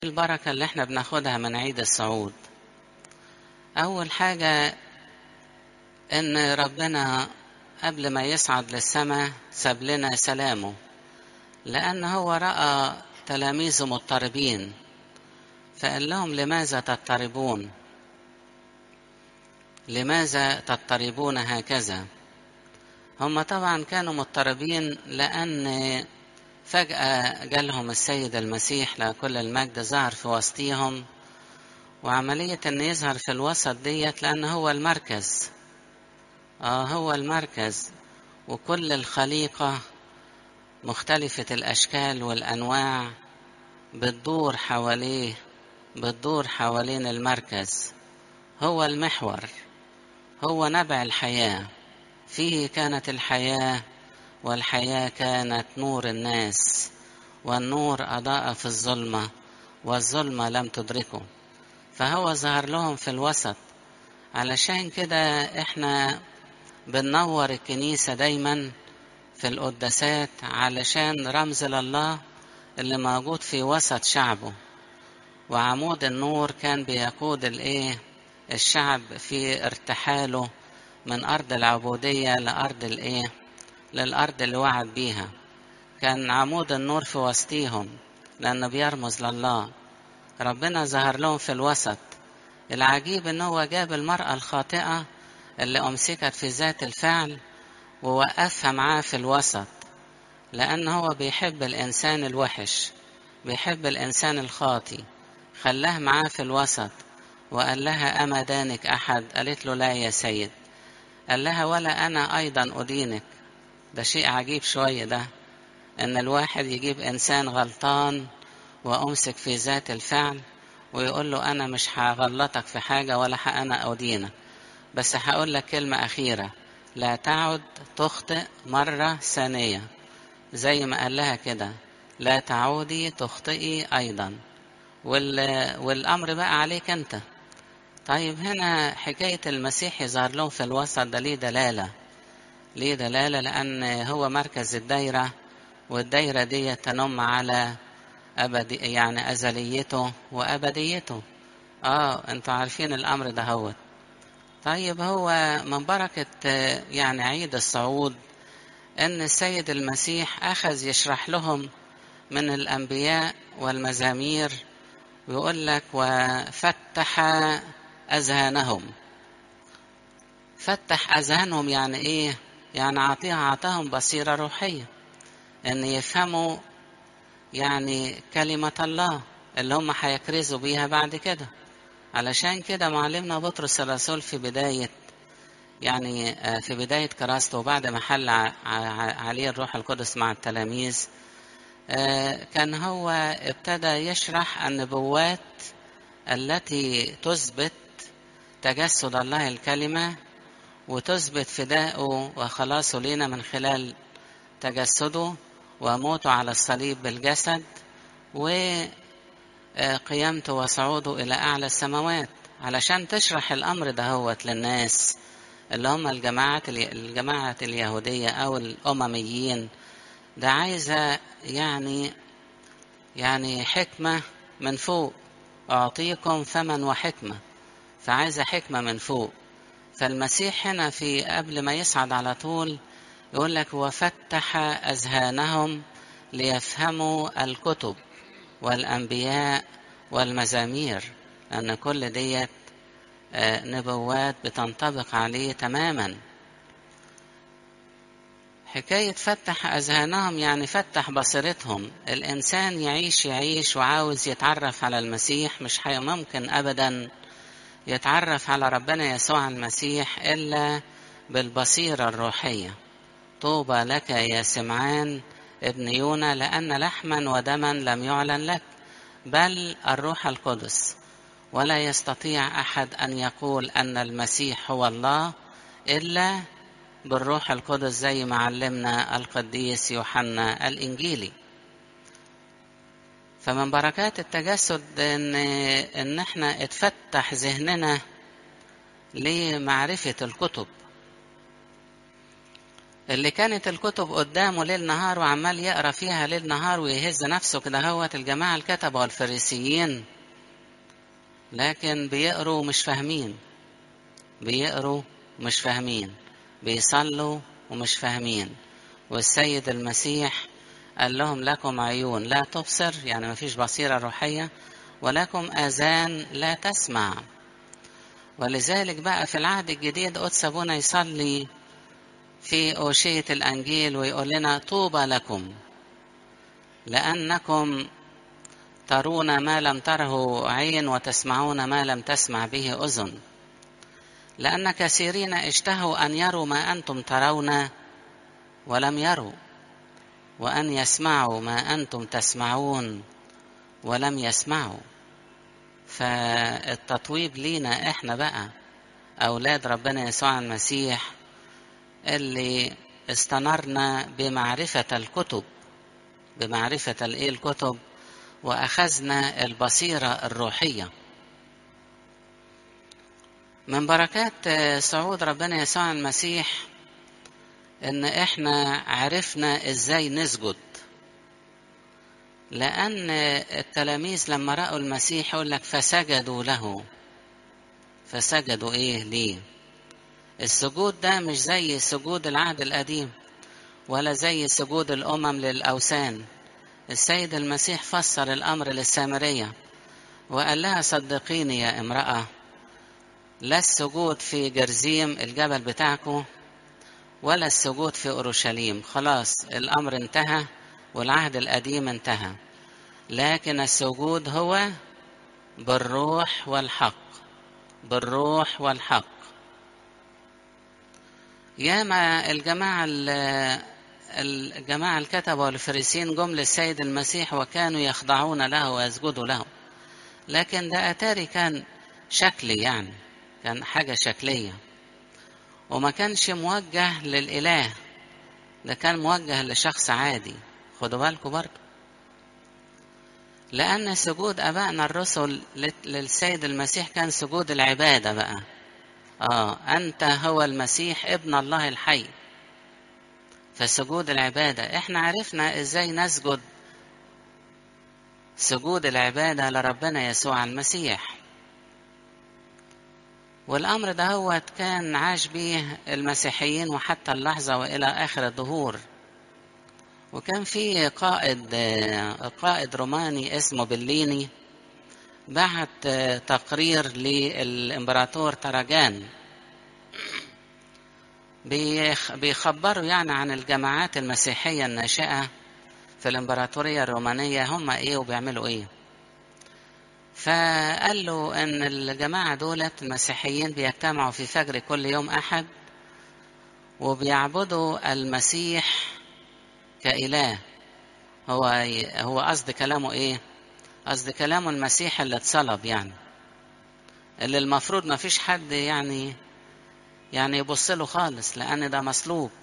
البركة اللي احنا بناخدها من عيد الصعود أول حاجة إن ربنا قبل ما يصعد للسماء ساب لنا سلامه لأن هو رأى تلاميذه مضطربين فقال لهم لماذا تضطربون لماذا تضطربون هكذا هم طبعا كانوا مضطربين لأن فجأة جالهم السيد المسيح لكل المجد ظهر في وسطيهم وعملية أن يظهر في الوسط ديت لأن هو المركز آه هو المركز وكل الخليقة مختلفة الأشكال والأنواع بتدور حواليه بتدور حوالين المركز هو المحور هو نبع الحياة فيه كانت الحياة والحياة كانت نور الناس والنور أضاء في الظلمة والظلمة لم تدركه فهو ظهر لهم في الوسط علشان كده احنا بننور الكنيسة دايما في القداسات علشان رمز لله اللي موجود في وسط شعبه وعمود النور كان بيقود الايه الشعب في ارتحاله من ارض العبودية لارض الايه للارض اللي وعد بيها كان عمود النور في وسطيهم لانه بيرمز لله ربنا ظهر لهم في الوسط العجيب ان هو جاب المرأة الخاطئة اللي امسكت في ذات الفعل ووقفها معاه في الوسط لان هو بيحب الانسان الوحش بيحب الانسان الخاطي خلاه معاه في الوسط وقال لها اما دانك احد قالت له لا يا سيد قال لها ولا انا ايضا ادينك ده شيء عجيب شوية ده ان الواحد يجيب انسان غلطان وامسك في ذات الفعل ويقول له انا مش هغلطك في حاجة ولا انا ادينك بس هقول لك كلمة اخيرة لا تعد تخطئ مرة ثانية زي ما قال لها كده لا تعودي تخطئي ايضا وال... والامر بقى عليك انت طيب هنا حكاية المسيح يظهر لهم في الوسط ده ليه دلالة ليه دلالة لأن هو مركز الدايرة والدايرة دي تنم على أبدي يعني أزليته وأبديته آه أنتوا عارفين الأمر ده هو طيب هو من بركة يعني عيد الصعود أن السيد المسيح أخذ يشرح لهم من الأنبياء والمزامير ويقول لك وفتح أذهانهم فتح أذهانهم يعني إيه؟ يعني عطيها عطاهم بصيرة روحية إن يفهموا يعني كلمة الله اللي هم هيكرزوا بيها بعد كده علشان كده معلمنا بطرس الرسول في بداية يعني في بداية كراسته وبعد ما حل عليه الروح القدس مع التلاميذ كان هو ابتدى يشرح النبوات التي تثبت تجسد الله الكلمة وتثبت فداءه وخلاصه لنا من خلال تجسده وموته على الصليب بالجسد وقيامته وصعوده إلى أعلى السماوات علشان تشرح الأمر دهوت للناس اللي هم الجماعة الجماعة اليهودية أو الأمميين ده عايزة يعني يعني حكمة من فوق أعطيكم فمن وحكمة فعايزة حكمة من فوق فالمسيح هنا في قبل ما يصعد على طول يقول لك وفتح أذهانهم ليفهموا الكتب والأنبياء والمزامير لأن كل ديت نبوات بتنطبق عليه تماما حكاية فتح أذهانهم يعني فتح بصيرتهم الإنسان يعيش يعيش وعاوز يتعرف على المسيح مش ممكن أبدا يتعرف على ربنا يسوع المسيح إلا بالبصيرة الروحية طوبى لك يا سمعان ابن يونا لأن لحما ودما لم يعلن لك بل الروح القدس ولا يستطيع أحد أن يقول أن المسيح هو الله إلا بالروح القدس زي ما علمنا القديس يوحنا الإنجيلي فمن بركات التجسد ان ان احنا اتفتح ذهننا لمعرفة الكتب اللي كانت الكتب قدامه ليل نهار وعمال يقرا فيها ليل نهار ويهز نفسه كده هوت الجماعة الكتبة والفريسيين لكن بيقروا مش فاهمين بيقروا مش فاهمين بيصلوا ومش فاهمين والسيد المسيح قال لهم لكم عيون لا تبصر يعني ما فيش بصيرة روحية ولكم آذان لا تسمع ولذلك بقى في العهد الجديد قدس أبونا يصلي في أوشية الأنجيل ويقول لنا طوبى لكم لأنكم ترون ما لم تره عين وتسمعون ما لم تسمع به أذن لأن كثيرين اشتهوا أن يروا ما أنتم ترون ولم يروا وأن يسمعوا ما أنتم تسمعون ولم يسمعوا فالتطويب لينا احنا بقى أولاد ربنا يسوع المسيح اللي استنرنا بمعرفة الكتب بمعرفة الايه الكتب وأخذنا البصيرة الروحية من بركات صعود ربنا يسوع المسيح ان احنا عرفنا ازاي نسجد لان التلاميذ لما راوا المسيح يقول لك فسجدوا له فسجدوا ايه ليه السجود ده مش زي سجود العهد القديم ولا زي سجود الامم للاوثان السيد المسيح فسر الامر للسامريه وقال لها صدقيني يا امراه لا السجود في جرزيم الجبل بتاعكم ولا السجود في اورشليم خلاص الامر انتهى والعهد القديم انتهى لكن السجود هو بالروح والحق بالروح والحق ياما الجماعة الجماعة الكتبة والفريسين جم للسيد المسيح وكانوا يخضعون له ويسجدوا له لكن ده أتاري كان شكلي يعني كان حاجة شكلية وما كانش موجه للإله ده كان موجه لشخص عادي خدوا بالكم برضه لأن سجود أبائنا الرسل للسيد المسيح كان سجود العبادة بقى آه أنت هو المسيح ابن الله الحي فسجود العبادة إحنا عرفنا إزاي نسجد سجود العبادة لربنا يسوع المسيح والأمر ده هو كان عاش به المسيحيين وحتى اللحظة وإلى آخر الدهور وكان في قائد قائد روماني اسمه بليني بعت تقرير للإمبراطور تراجان بيخبروا يعني عن الجماعات المسيحية الناشئة في الإمبراطورية الرومانية هم إيه وبيعملوا إيه فقال له ان الجماعة دولت المسيحيين بيجتمعوا في فجر كل يوم احد وبيعبدوا المسيح كإله هو هو قصد كلامه ايه قصد كلامه المسيح اللي اتصلب يعني اللي المفروض ما فيش حد يعني يعني يبص له خالص لان ده مصلوب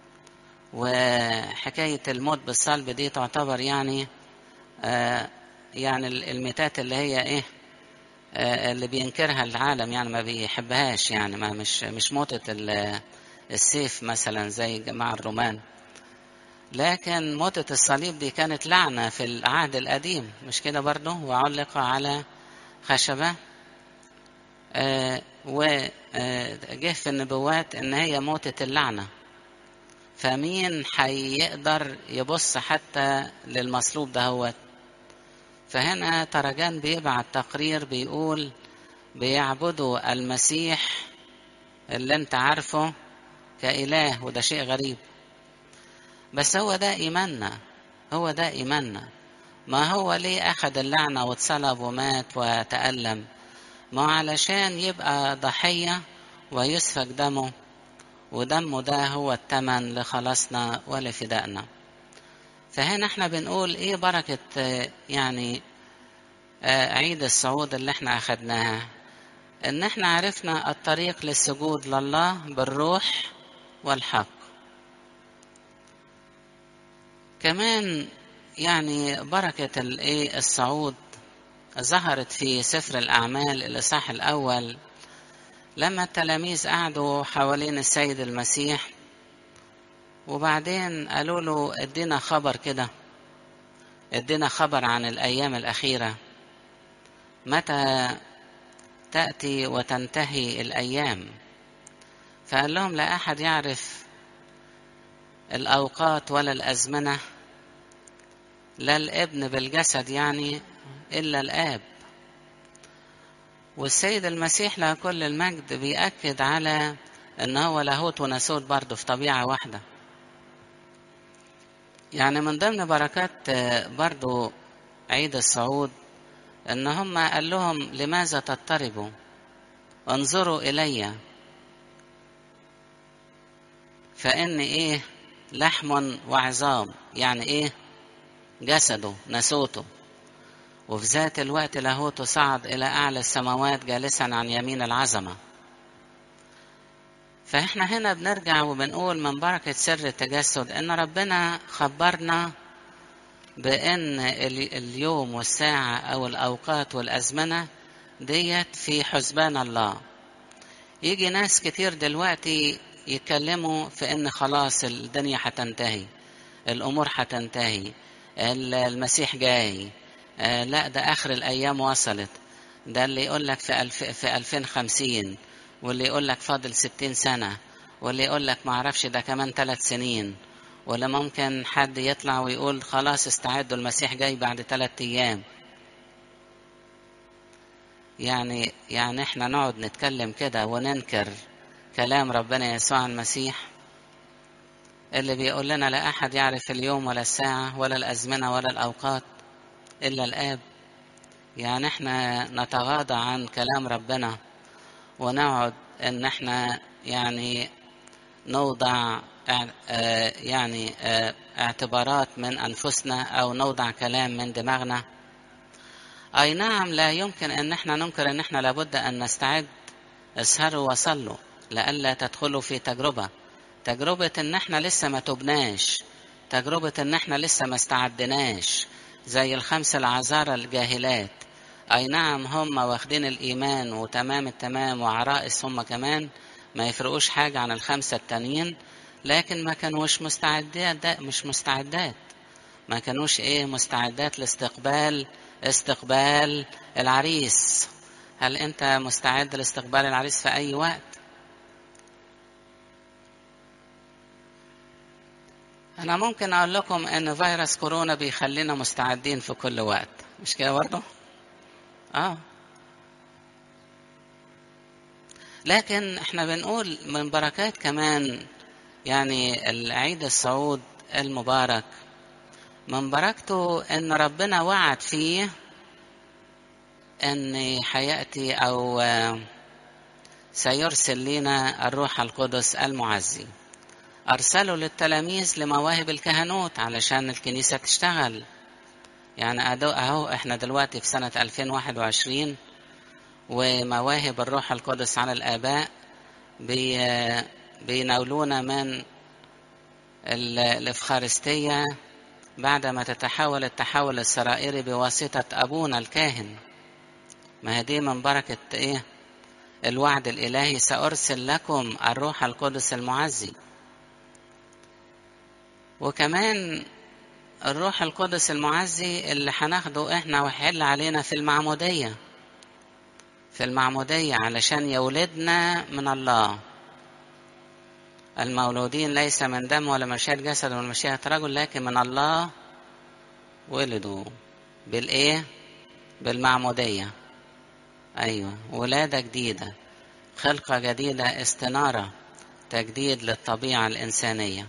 وحكاية الموت بالصلب دي تعتبر يعني آه يعني الميتات اللي هي ايه آه اللي بينكرها العالم يعني ما بيحبهاش يعني ما مش مش موتة السيف مثلا زي جماعة الرومان لكن موتة الصليب دي كانت لعنة في العهد القديم مش كده برضه وعلق على خشبة آه وجه في النبوات ان هي موتة اللعنة فمين هيقدر يبص حتى للمصلوب دهوت فهنا ترجان بيبعت تقرير بيقول بيعبدوا المسيح اللي انت عارفه كإله وده شيء غريب بس هو ده إيماننا هو ده إيماننا ما هو ليه أخذ اللعنة واتصلب ومات وتألم ما علشان يبقى ضحية ويسفك دمه ودمه ده هو التمن لخلاصنا ولفدائنا فهنا احنا بنقول ايه بركة يعني عيد الصعود اللي احنا اخدناها ان احنا عرفنا الطريق للسجود لله بالروح والحق كمان يعني بركة الايه الصعود ظهرت في سفر الأعمال الإصحاح الأول لما التلاميذ قعدوا حوالين السيد المسيح وبعدين قالوا له ادينا خبر كده ادينا خبر عن الأيام الأخيرة متى تأتي وتنتهي الأيام فقال لهم لا أحد يعرف الأوقات ولا الأزمنة لا الابن بالجسد يعني إلا الآب والسيد المسيح له كل المجد بيأكد على ان هو لاهوت وناسوت برضه في طبيعة واحدة يعني من ضمن بركات برضه عيد الصعود ان هم قال لهم لماذا تضطربوا انظروا الي فان ايه لحم وعظام يعني ايه جسده ناسوته وفي ذات الوقت لاهوته صعد إلى أعلى السماوات جالسا عن يمين العظمة فإحنا هنا بنرجع وبنقول من بركة سر التجسد إن ربنا خبرنا بأن اليوم والساعة أو الأوقات والأزمنة ديت في حسبان الله يجي ناس كتير دلوقتي يتكلموا في إن خلاص الدنيا هتنتهي الأمور هتنتهي المسيح جاي آه لا ده آخر الأيام وصلت ده اللي يقول لك في, ألف في 2050 واللي يقول لك فاضل 60 سنة واللي يقول لك معرفش ده كمان ثلاث سنين ولا ممكن حد يطلع ويقول خلاص استعدوا المسيح جاي بعد ثلاث أيام يعني يعني احنا نقعد نتكلم كده وننكر كلام ربنا يسوع المسيح اللي بيقول لنا لا أحد يعرف اليوم ولا الساعة ولا الأزمنة ولا الأوقات إلا الآب يعني احنا نتغاضى عن كلام ربنا ونقعد ان احنا يعني نوضع يعني اعتبارات من انفسنا او نوضع كلام من دماغنا اي نعم لا يمكن ان احنا ننكر ان احنا لابد ان نستعد اسهروا وصلوا لئلا تدخلوا في تجربة تجربة ان احنا لسه ما تبناش تجربة ان احنا لسه ما استعدناش زي الخمس العذارى الجاهلات أي نعم هم واخدين الإيمان وتمام التمام وعرائس هم كمان ما يفرقوش حاجة عن الخمسة التانيين لكن ما كانوش مستعدات مش مستعدات ما كانوش إيه مستعدات لاستقبال استقبال العريس هل أنت مستعد لاستقبال العريس في أي وقت؟ أنا ممكن أقول لكم إن فيروس كورونا بيخلينا مستعدين في كل وقت مش كده برضه؟ آه لكن إحنا بنقول من بركات كمان يعني العيد الصعود المبارك من بركته إن ربنا وعد فيه إن هيأتي أو سيرسل لنا الروح القدس المعزي أرسلوا للتلاميذ لمواهب الكهنوت علشان الكنيسة تشتغل يعني أهو إحنا دلوقتي في سنة 2021 ومواهب الروح القدس على الآباء بي بيناولونا من الإفخارستية بعدما تتحول التحول السرائري بواسطة أبونا الكاهن ما هي دي من بركة إيه الوعد الإلهي سأرسل لكم الروح القدس المعزي وكمان الروح القدس المعزي اللي هناخده احنا ويحل علينا في المعمودية في المعمودية علشان يولدنا من الله المولودين ليس من دم ولا مشيئة جسد ولا مشيئة رجل لكن من الله ولدوا بالايه بالمعمودية ايوه ولادة جديدة خلقة جديدة استنارة تجديد للطبيعة الإنسانية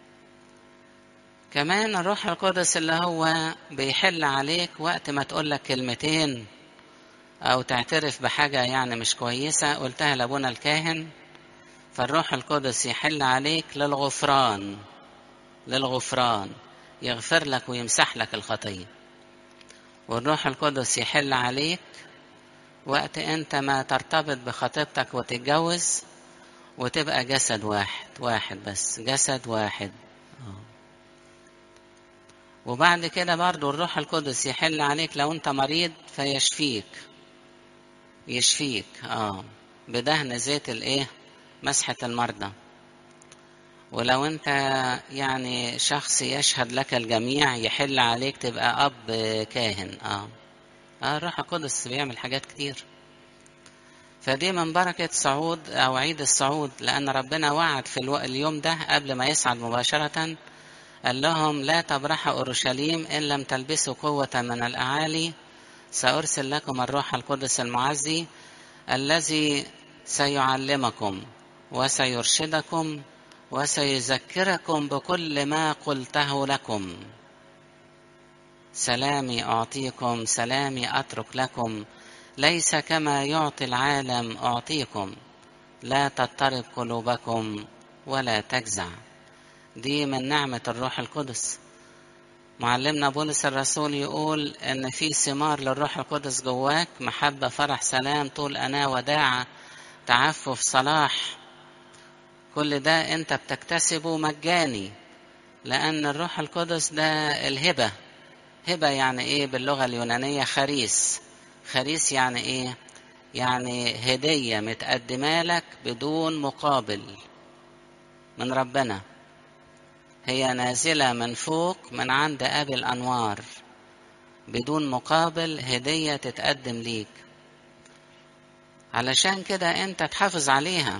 كمان الروح القدس اللي هو بيحل عليك وقت ما تقول لك كلمتين او تعترف بحاجه يعني مش كويسه قلتها لابونا الكاهن فالروح القدس يحل عليك للغفران للغفران يغفر لك ويمسح لك الخطيه والروح القدس يحل عليك وقت انت ما ترتبط بخطيبتك وتتجوز وتبقى جسد واحد واحد بس جسد واحد وبعد كده برضو الروح القدس يحل عليك لو انت مريض فيشفيك يشفيك اه بدهن زيت الايه مسحة المرضى ولو انت يعني شخص يشهد لك الجميع يحل عليك تبقى اب كاهن اه اه الروح القدس بيعمل حاجات كتير فدي من بركة صعود أو عيد الصعود لأن ربنا وعد في الو... اليوم ده قبل ما يصعد مباشرة قال لهم لا تبرحوا أورشليم إن لم تلبسوا قوة من الأعالي سأرسل لكم الروح القدس المعزي الذي سيعلمكم وسيرشدكم وسيذكركم بكل ما قلته لكم سلامي أعطيكم سلامي أترك لكم ليس كما يعطي العالم أعطيكم لا تضطرب قلوبكم ولا تجزع دي من نعمة الروح القدس معلمنا بولس الرسول يقول ان في ثمار للروح القدس جواك محبة فرح سلام طول أنا وداعة تعفف صلاح كل ده انت بتكتسبه مجاني لأن الروح القدس ده الهبة هبة يعني ايه باللغة اليونانية خريس خريس يعني ايه يعني هدية متقدمة لك بدون مقابل من ربنا هي نازلة من فوق من عند أبي الأنوار بدون مقابل هدية تتقدم ليك علشان كده أنت تحافظ عليها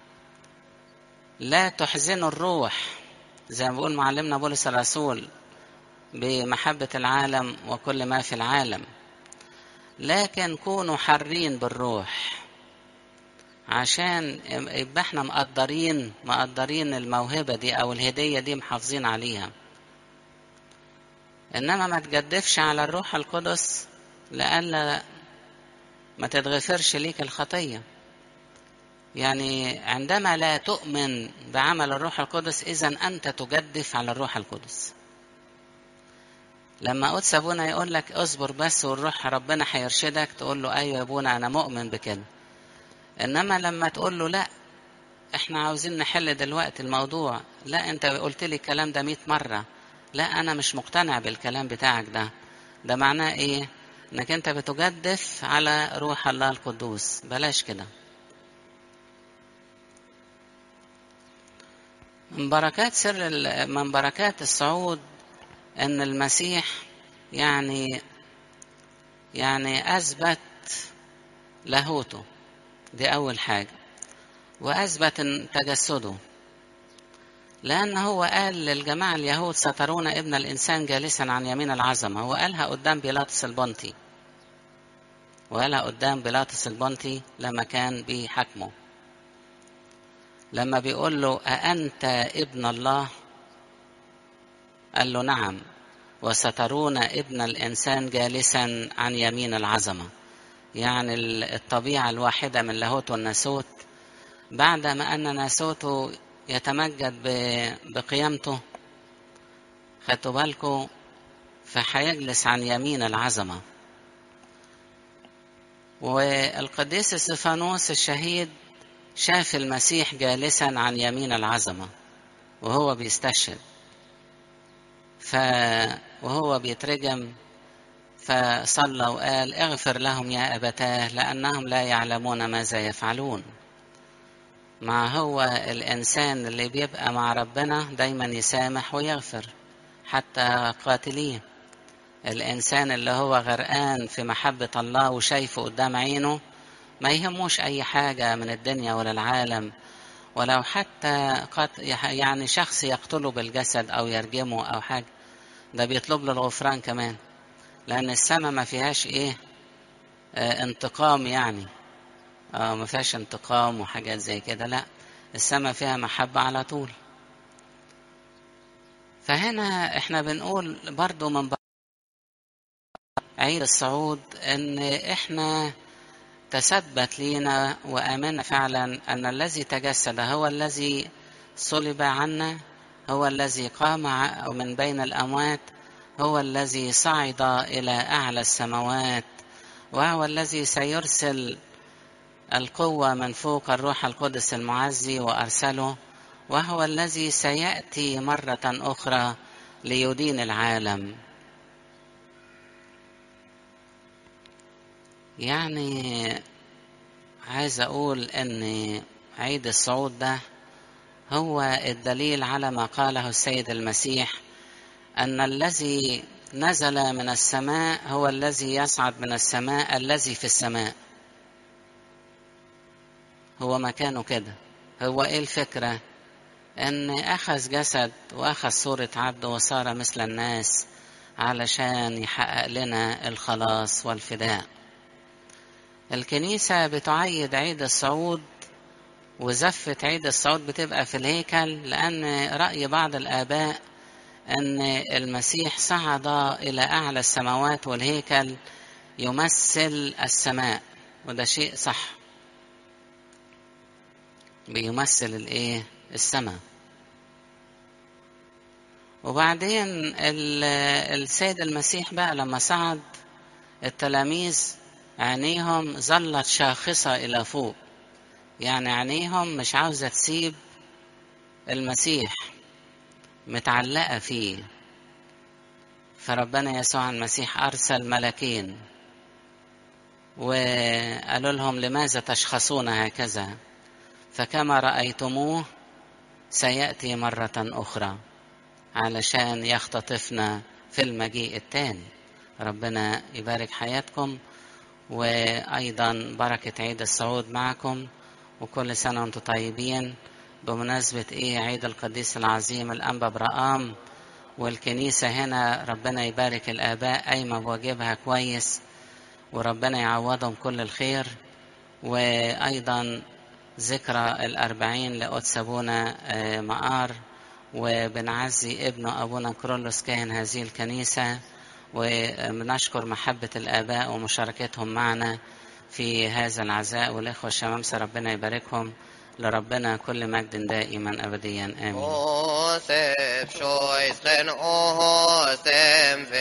لا تحزن الروح زي ما بيقول معلمنا بولس الرسول بمحبة العالم وكل ما في العالم لكن كونوا حرين بالروح عشان يبقى احنا مقدرين مقدرين الموهبة دي او الهدية دي محافظين عليها انما ما تجدفش على الروح القدس لألا ما تتغفرش ليك الخطية يعني عندما لا تؤمن بعمل الروح القدس إذا أنت تجدف على الروح القدس لما قدس أبونا يقول لك اصبر بس والروح ربنا هيرشدك تقول له أيوة يا أبونا أنا مؤمن بكده انما لما تقول له لا احنا عاوزين نحل دلوقتي الموضوع لا انت قلت لي الكلام ده مئة مرة لا انا مش مقتنع بالكلام بتاعك ده ده معناه ايه انك انت بتجدف على روح الله القدوس بلاش كده من بركات سر من بركات الصعود ان المسيح يعني يعني اثبت لاهوته دي أول حاجة وأثبت تجسده لأن هو قال للجماعة اليهود سترون ابن الإنسان جالسا عن يمين العظمة هو قالها قدام بيلاطس البنطي وقالها قدام بيلاطس البنطي لما كان بيحاكمه لما بيقول له أأنت ابن الله قال له نعم وسترون ابن الإنسان جالسا عن يمين العظمة يعني الطبيعة الواحدة من لاهوت والناسوت بعد ما أن ناسوته يتمجد بقيامته خدتوا بالكم فهيجلس عن يمين العظمة والقديس استفانوس الشهيد شاف المسيح جالسا عن يمين العظمة وهو بيستشهد ف وهو بيترجم فصلى وقال اغفر لهم يا أبتاه لأنهم لا يعلمون ماذا يفعلون ما هو الإنسان اللي بيبقى مع ربنا دايما يسامح ويغفر حتى قاتليه الإنسان اللي هو غرقان في محبة الله وشايفه قدام عينه ما يهموش أي حاجة من الدنيا ولا العالم ولو حتى قط يعني شخص يقتله بالجسد أو يرجمه أو حاجة ده بيطلب له الغفران كمان لأن السماء ما فيهاش إيه آه انتقام يعني آه ما فيهاش انتقام وحاجات زي كده لا السماء فيها محبة على طول فهنا احنا بنقول برضو من عيد الصعود ان احنا تثبت لينا وآمنا فعلا أن الذي تجسد هو الذي صلب عنا هو الذي قام من بين الأموات هو الذي صعد إلى أعلى السماوات وهو الذي سيرسل القوة من فوق الروح القدس المعزي وأرسله وهو الذي سيأتي مرة أخرى ليدين العالم يعني عايز أقول أن عيد الصعود ده هو الدليل على ما قاله السيد المسيح أن الذي نزل من السماء هو الذي يصعد من السماء الذي في السماء هو مكانه كده هو ايه الفكرة ان اخذ جسد واخذ صورة عبد وصار مثل الناس علشان يحقق لنا الخلاص والفداء الكنيسة بتعيد عيد الصعود وزفة عيد الصعود بتبقى في الهيكل لأن رأي بعض الآباء أن المسيح صعد إلى أعلى السماوات والهيكل يمثل السماء وده شيء صح بيمثل الايه السماء وبعدين السيد المسيح بقى لما صعد التلاميذ عينيهم ظلت شاخصة إلى فوق يعني عينيهم مش عاوزة تسيب المسيح متعلقة فيه فربنا يسوع المسيح أرسل ملكين وقالوا لهم لماذا تشخصون هكذا فكما رأيتموه سيأتي مرة أخرى علشان يختطفنا في المجيء الثاني ربنا يبارك حياتكم وأيضا بركة عيد الصعود معكم وكل سنة وانتم طيبين بمناسبة إيه عيد القديس العظيم الأنبا برقام والكنيسة هنا ربنا يبارك الآباء قايمة بواجبها كويس وربنا يعوضهم كل الخير وأيضا ذكرى الأربعين لقدس أبونا مقار وبنعزي ابنه أبونا كرولوس كاهن هذه الكنيسة وبنشكر محبة الآباء ومشاركتهم معنا في هذا العزاء والإخوة الشمامسة ربنا يباركهم لربنا كل مجد دائما أبديا آمين